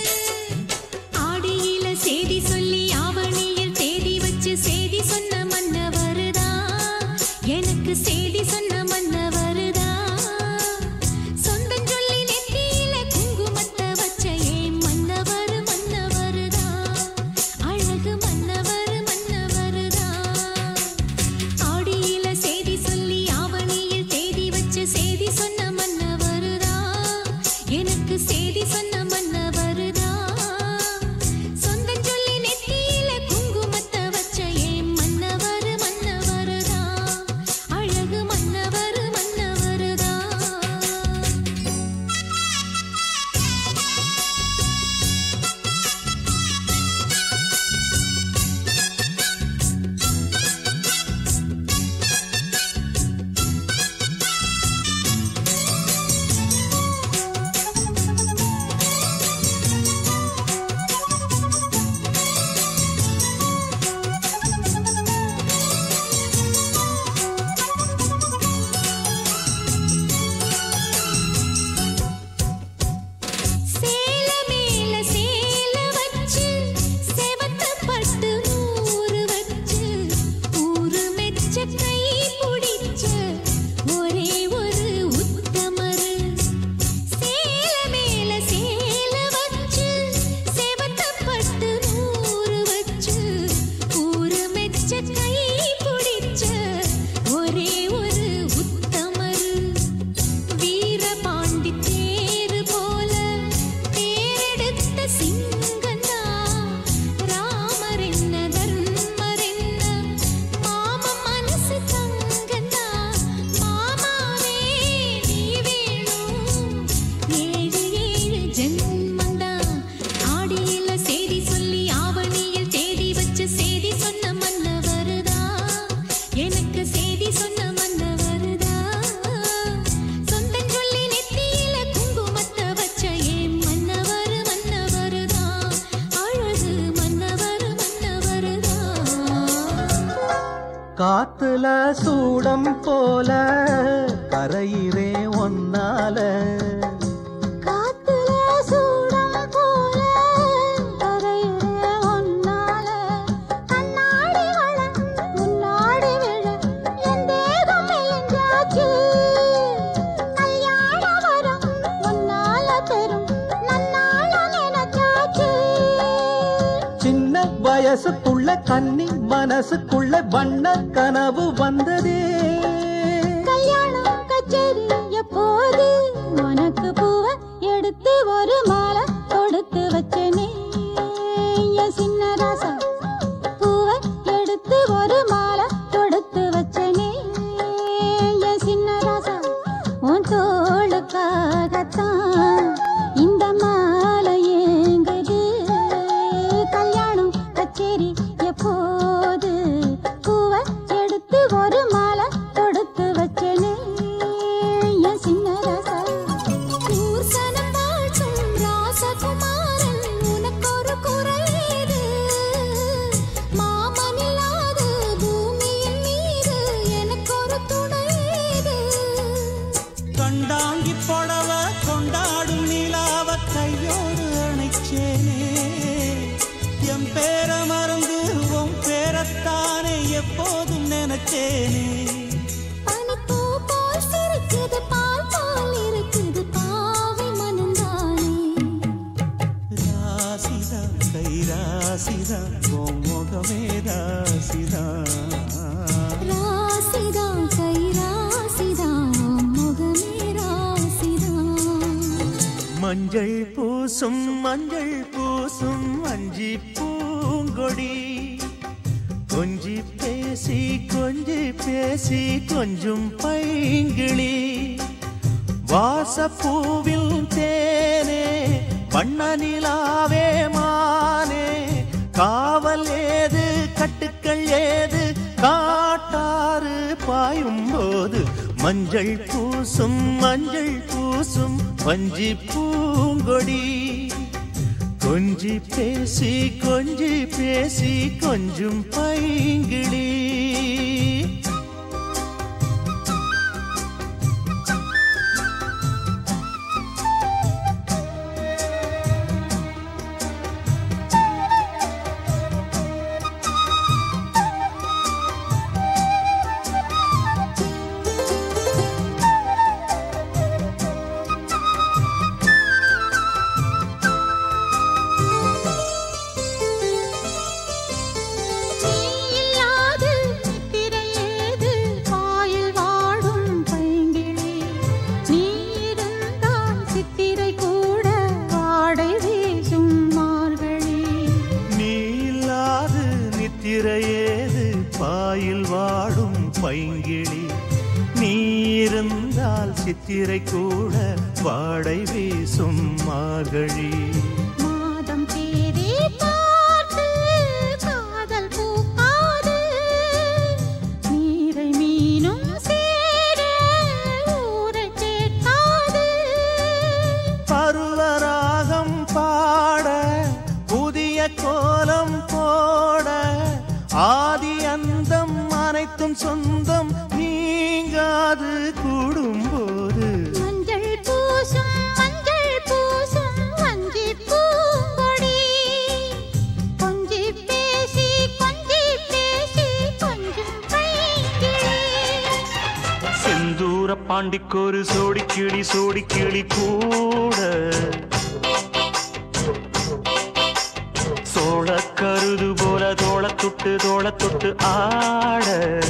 Speaker 3: ஆடியில செய்தி சொல்லி ஆவணியில் தேதி வச்சு செய்தி சொன்ன மன்னவருதா எனக்கு செய்தி சொன்ன மன்னவருதா சொந்தம் சொல்லி நெத்தியில குங்குமத்தை வச்ச ஏன் மன்னவர் மன்னவருதா அழகு மன்னவர் மன்னவருதா ஆடியில செய்தி சொல்லி ஆவணியில் தேதி வச்சு செய்தி சொன்ன மன்னவருதா எனக்கு செய்தி சொன்ன மன்னவருதா சொந்தம் சொல்லி நெத்தியில குங்குமத்தை வச்ச ஏன் மன்னவர் மன்னவருதா அழகு மன்னவர் மன்னவருதா சேல மேல சேல வச்சு செவத்த பட்டு நூறு வச்சு ஊரு மெச்ச கை பிடிச்ச ஒரே ஒரு உத்தமரு சேல மேல சேல வச்சு செவத்த பட்டு நூறு வச்சு ஊரு மெச்ச கை பிடிச்ச ஒரே ஒரு உத்தமரு வீரபாண்டி தேரு போல தேரெடுத்த சிங்கந்தா ராமர் என்ன தர்மர் என்ன மாம மனசு தங்கந்தா மாமாவே நீ வேணும் ஏழு ஏழு ஜென்மந்தா ஆடியில செய்தி சொல்லி ஆவணியில் தேதி வச்சு செய்தி சொன்ன மன்னவருதா எனக்கு செய்தி சொன்ன மன்னவருதா சொந்தம் சொல்லி நெத்தியில குங்குமத்தை வச்ச ஏன் மன்னவர் மன்னவருதா அழகு மன்னவர் மன்னவருதா
Speaker 1: காத்துல சூடம் போல கரையிறே ஒன்னால
Speaker 6: காத்துல சூடம் போல கரையிலே ஒன்னால கண்ணாடி வள முன்னாடி விழ என் தேகம் மெலிஞ்சாச்சு கல்யாண வரம் முன்னால பெரும் நன்னால நினைச்சாச்சு
Speaker 1: சின்ன வயசுக்குள்ள கன்னி மனசுக்குள்ள வண்ண கனவு வந்ததே
Speaker 6: கல்யாணம் கச்சேரி எப்போது உனக்கு பூவ எடுத்து எடுத்து ஒரு மாலை தொடுத்து வச்சனே என் சின்ன ராசா பூவை எடுத்து ஒரு மாலை தொடுத்து வச்சனே என் சின்ன ராசா உன் தோளுக்காகத்தான் இந்த மாலை ஏங்குது கல்யாணம் கச்சேரி எப்போது பூவை எடுத்து ஒரு மாலை தொடுத்து வச்சனே என் சின்ன ராசா
Speaker 3: ஊர்சனம் வாழ்த்தும் ராசகுமாரன் உனக்கொரு குறையீடு மாமனில்லாத பூமியின் மீது எனக்கொரு துணையீடு
Speaker 2: கண்டாங்கி புடவ கொண்டாடும் நிலாவ கையோடு அணைச்சேனே என் பேர மறந்து உன் பேரத்தானே எப்போதும் நினைச்சேனே
Speaker 3: பனிப்பூ போல் சிரிக்குது பால் போல் இருக்குது பாவை மனந்தானே
Speaker 2: ராசிதா கை ராசிதா உன் முகமே ராசிதா
Speaker 3: ராசிதா கை ராசிதா முகமே ராசிதா
Speaker 4: மஞ்சள் பூசும் மஞ்சள் பூசும் அஞ்சி பூங்கொடி கொஞ்சி பேசி கொஞ்சி பேசி கொஞ்சம் பைங்கிளி வாசப்பூவில் தேனே வண்ண நிலாவே மானே காவல் ஏது கட்டுக்கள் ஏது காட்டாறு பாயும் போது மஞ்சள் பூசும் மஞ்சள் பூசும் பஞ்சி பூங்கொடி கொஞ்சி பேசி கொஞ்சி பேசி கொஞ்சம் பைங்கிளி
Speaker 6: இல்லாது திரையேது காயில் வாடும் பைங்கிளி நீ இருந்தால் சித்திரை கூட வாடை வீசும் மார்கழி
Speaker 4: நீ இல்லாது நித்திரையேது பாயில் வாடும் பைங்கிளி நீ இருந்தால் சித்திரை கூட வாடை வீசும் மார்கழி
Speaker 6: மாதம் தேதி பார்த்து காதல் பூக்காது நீரை மீனும் சேர ஊரை கேட்காது
Speaker 4: பருவராகம் பாட புதிய கோலம் போட ஆதி அந்தம் அனைத்தும் சொந்தம் நீங்காது கூடும்போது
Speaker 6: மஞ்சள் பூசும் மஞ்சள் பூசும் வஞ்சி பூங்கொடி கொஞ்சி பேசி கொஞ்சி பேசி கொஞ்சம் பைங்கிளி
Speaker 2: செந்தூர பாண்டிக்கொரு சோடி கிளி சோடி கிளி கூட சோழ கருது போல தோள தொட்டு தோள தொட்டு ஆட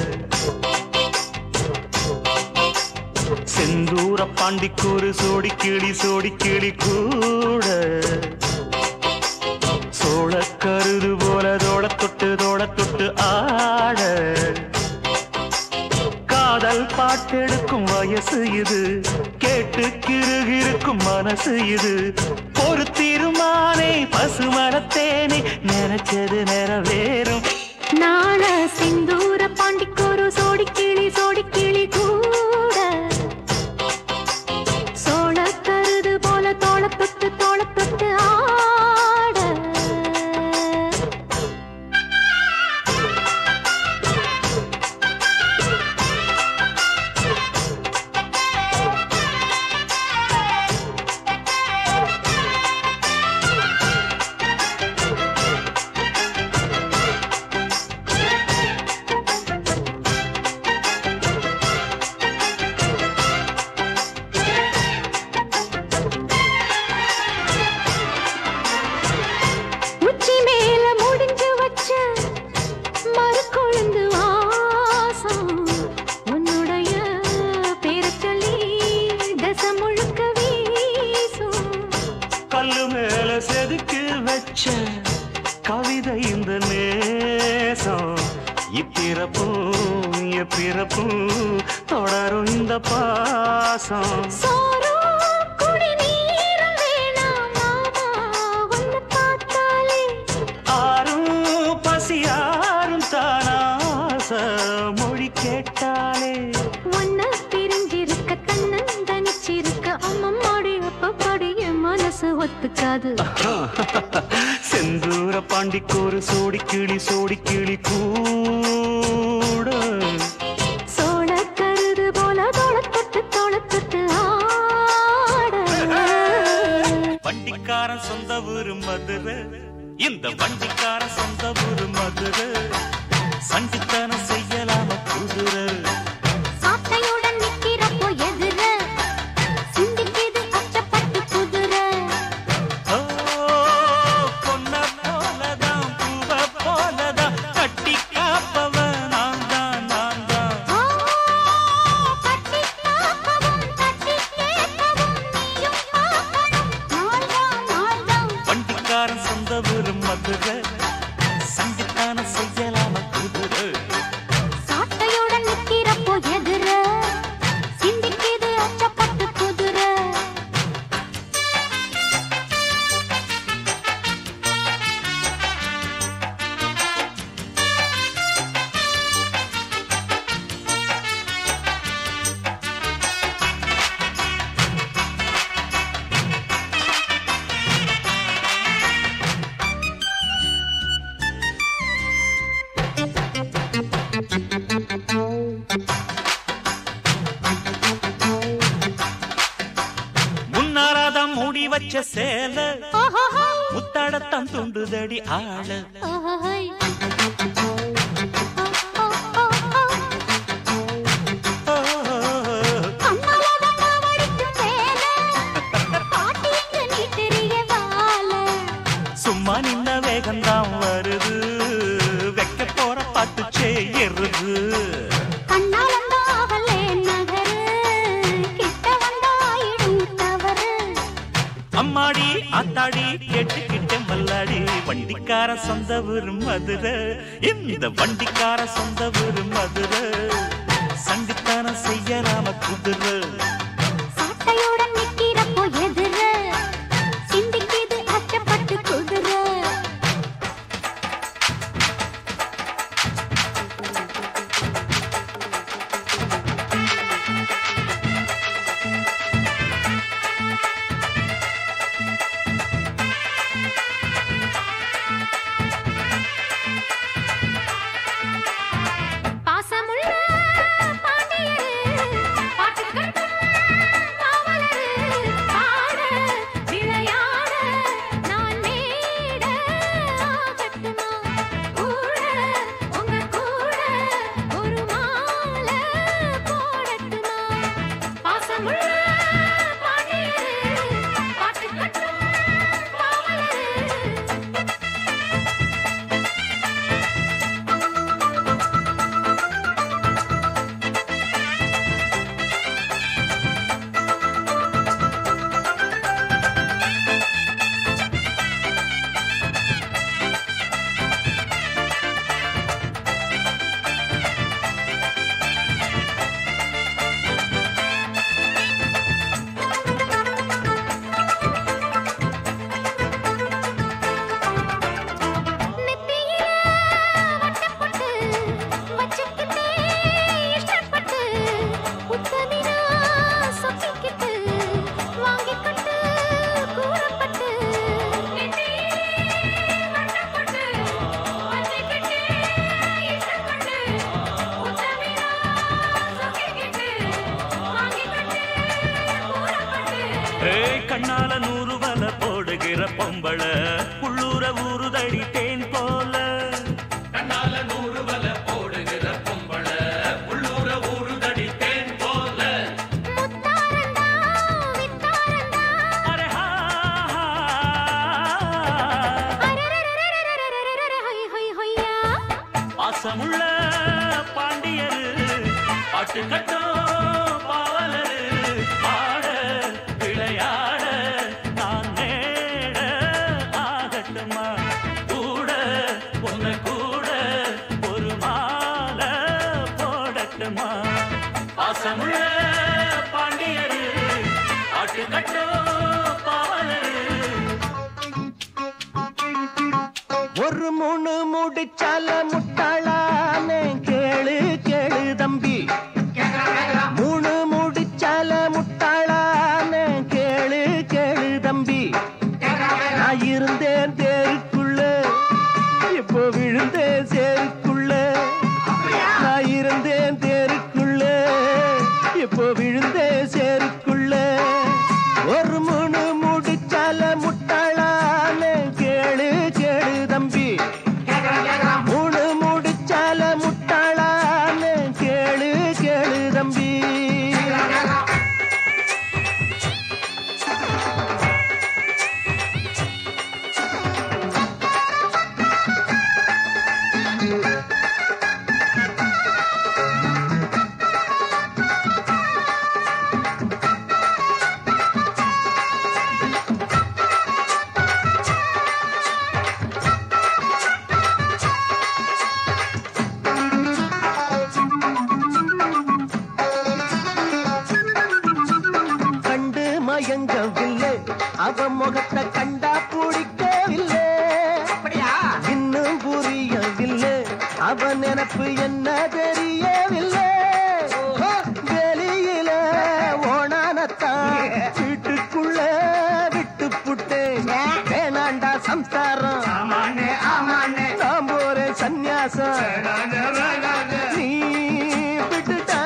Speaker 2: செந்தூர பாண்டிக்கொரு சோடி கிளி சோடி கிளி கூட சோழ கருது போல தோள தொட்டு தோள தொட்டு ஆட காதல் பாட்டெடுக்கும் வயசு இது கேட்டு கிருகிருக்கும் மனசு இது ஒரு திருமானே பசுமரத்தேனே நினைச்சது நிறைவேறும்
Speaker 6: நாண சிந்தூர பாண்டிக்கொரு சோடி கிளி சோடி கிளி கூட சோழ கருது போல தோள தொட்டு தோள தொட்டு ஆட
Speaker 2: கல்லு மேல செதுக்கி வச்ச கவிதை இந்த நேசம் இப்பிறப்பும் எப்பிறப்பும் தொடரும் இந்த பாசம்
Speaker 6: சோறும் குடிநீரும் வேணாம் மாமா உன்னை பார்த்தாலே
Speaker 2: ஆரும் பசியாரும் தானாச மொழி கேட்டாலே
Speaker 6: ஒன்ன பிரிஞ்சிருக்க தன்னன் தனிச்சிருக்க அம்மம்மாடி அப்பப்பாடி என் மனசு ஒத்துக்காது
Speaker 2: செந்தூர பாண்டிக்கோரு சோடி கிளி சோடி கிளி கூட
Speaker 6: சோழ கருது போல தோள தொட்டு தோள தொட்டு ஆட
Speaker 2: வண்டிக்காரன் சொந்த ஊரு மதுரை இந்த வண்டிக்காரன் சொந்த ஊரு மதுரை சண்டித்தனம் செய்யலாம குதிரை
Speaker 6: சாட்டையுடன் நிக்கிறப்போ எதிர சிந்திக்கிது அச்சப்பட்டு குதிரை
Speaker 2: ஓ, பொன்ன போலதான் பூவ போலதான் கட்டி காப்பவன் நான் தான் நான் தான்
Speaker 6: ஆ, கட்டி காக்கவும் தட்டி கேட்கவும் நீயும் பார்க்கணும் நாள்தான் நாள்தான்
Speaker 2: வண்டிக்காரன் சொந்த ஊரு மதுரை சண்டித்தனம் செய்யலாம குதிரை
Speaker 6: சாட்டையுடன் நிக்கிறப்போ எதிர சிந்திக்கிது அச்சப்பட்டு குதிரை
Speaker 2: முன்னாராதான் மூடி வச்ச சேல
Speaker 6: ஆஹாஹா,
Speaker 2: முத்தாடத்தான் துண்டுதடி ஆள
Speaker 6: ஆஹாஹை. ஆ, ஆ, ஆ, ஆ. கண்ணாலதான் நான் வடிக்கும் வேலை. பாட்டி இங்கு நீ தெரிய வாழ.
Speaker 2: சும்மா நின்ன வேகம்தான் வருது வைக்க போற பாட்டு செய்யறது
Speaker 6: கண்ணாலந்தான் அவளே நகரு. கிட்ட வந்தாயிடும் தவறு.
Speaker 2: அம்மாடி ஆத்தாடி கேட்டுக்கிட்ட மல்லாடி வண்டிக்கார சொந்த ஊரு மதுரை இந்த வண்டிக்கார சொந்த ஊரு மதுரை சண்டித்தனம் செய்யலாம குதிரை
Speaker 6: சாட்டையுடன் நிக்கிறப்போ எதிர. சிந்திக்கிது அச்சப்பட்டு குதிரை பாசமுள்ள பாண்டியரு பாட்டு கட்டும் காவலரு பாட விளையாட நான் மேட ஆகட்டுமா கூட உங்க கூட ஒரு மாலை போடட்டுமா பாசமுள்ள பாண்டியரு பாட்டு கட்டும் காவலரு நெத்தியில வட்டப்பட்டு வச்சுக்கிட்டே இஷ்டப்பட்டு உத்தமினா சொத்திக்கிட்டு வாங்கிக்கிட்டு கூறப்பட்டு வட்டப்பட்டு வச்சுக்கிட்டே இஷ்டப்பட்டு உத்தமினா சொத்திக்கிட்டு வாங்கிக்கிட்டு கூறப்பட்டு
Speaker 2: ஏய் கண்ணால நூறு வல போடுகிற பொம்பள உள்ளூர ஊறுதடி தேன் போல கண்ணால நூறு வல போடுகிற பொம்பள உள்ளூர ஊறுதடி தேன் போல
Speaker 6: முத்தாரந்தா வித்தாரந்தா
Speaker 2: அரே ஹா, ஹா.
Speaker 6: அரரரரரரரரரரர ஹொய் ஹொய் ஹொய்யா
Speaker 2: பாசமுள்ள பாண்டியரு பாட்டு கட்டும் பாவலரு பாட விளையாட நான் நேட
Speaker 1: ஒரு மூணு முடிச்சால முட்டாளானே கேளு கேளு தம்பி மூணு முடிச்சால முட்டாளானே கேளு கேளு தம்பி நான் இருந்தேன் தேருக்குள்ள இப்போ விழுந்தேன் சேருக்குள்ள நான் இருந்தேன் தேருக்குள்ள இப்போ விழுந்தேன் சேருக்குள்ள ஒரு மூணு முடிச்சால முட்டாளானே கேளு கேளு தம்பி மூணு முடிச்சால முட்டாளானே கேளு கேளு தம்பி கண்டு மயங்கவில்லை அவ முகத்தை கண்டா பிடிக்கவில்லை இன்னும் புரியவில்லை அவ நினப்பு என்ன தெரியவில்லை வெளியில ஓணானத்தான் வீட்டுக்குள்ள விட்டு புட்டேன் வேணாண்டா சம்சாரம் நான் போறேன் சந்நியாசம் நீ விட்டுட்டா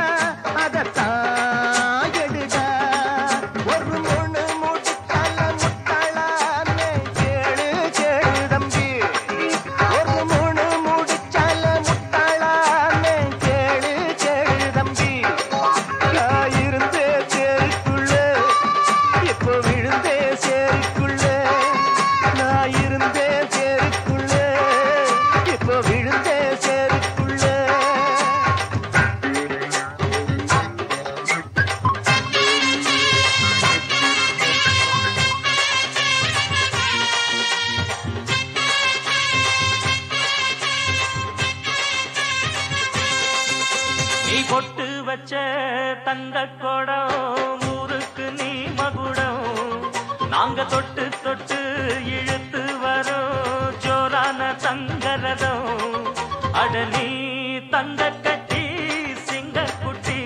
Speaker 1: அதத்தான் எடுடா ஒரு மூணு முட்டாள முட்டாளானே கேளு கேளு தம்பி ஒரு மூணு முடிச்சால முட்டாளானே கேளு கேளு தம்பி நான் இருந்தே சேருக்குள்ள இப்போ விழுந்தே சேருக்குள்ள நான் இருந்தே சேருக்குள்ள இப்போ விழுந்தே சேருக்குள்ள
Speaker 2: நீ பொட்டு வச்ச தங்க குடம் ஊருக்கு நீ மகுடம் நாங்க தொட்டு தொட்டு இழுத்து வரோம் ஜோரான தங்கரதம் அட நீ தங்க கட்டி சிங்க குட்டி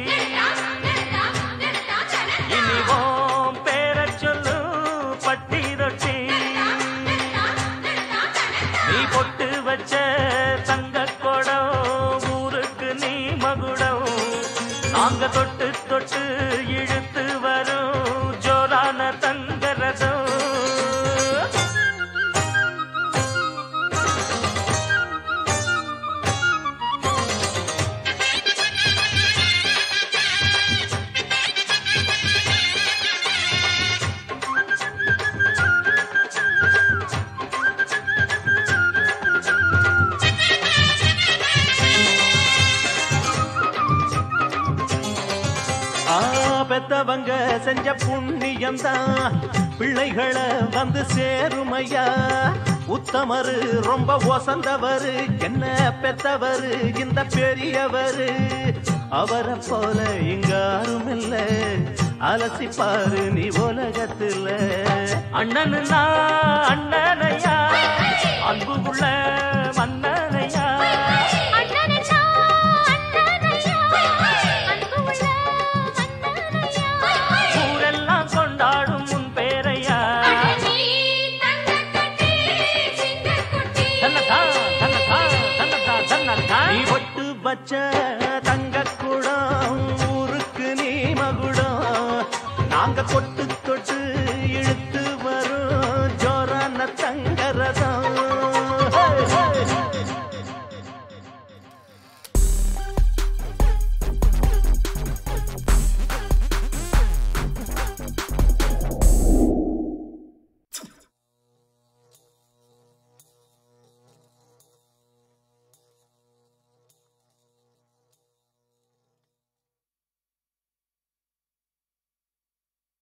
Speaker 2: இனி ஓம் பேர சொல்லு பட்டி ரொட்டி நீ பொட்டு வச்ச தங்க குடம் ஊருக்கு நீ மகுடம் நாங்க தொட்டு தொட்டு இழுத்து வரும் ஜோரான தங்கரதம்
Speaker 1: ஆ பெத்தவங்க செஞ்ச புண்ணியம் தான் பிள்ளைகளை வந்து சேருமையா உத்தமரு ரொம்ப ஒசந்தவரு என்ன பெத்தவரு இந்த பெரியவரு அவரை போல இங்க யாரும் இல்ல அலசி பாரு நீ உலகத்துல
Speaker 2: அண்ணனு நான் அண்ணனையா அன்பு உள்ள மன்னனையா
Speaker 6: அண்ணனையா அண்ணனையா அன்பு உள்ள மன்னனையா
Speaker 2: ஊரெல்லாம் கொண்டாடும் உன் பேரையா
Speaker 6: நீ தங்க கட்டி சிங்க குட்டி
Speaker 2: தன்னதா தன்னதா தன்னதா தன்னதா
Speaker 1: நீ ஒட்டு வச்ச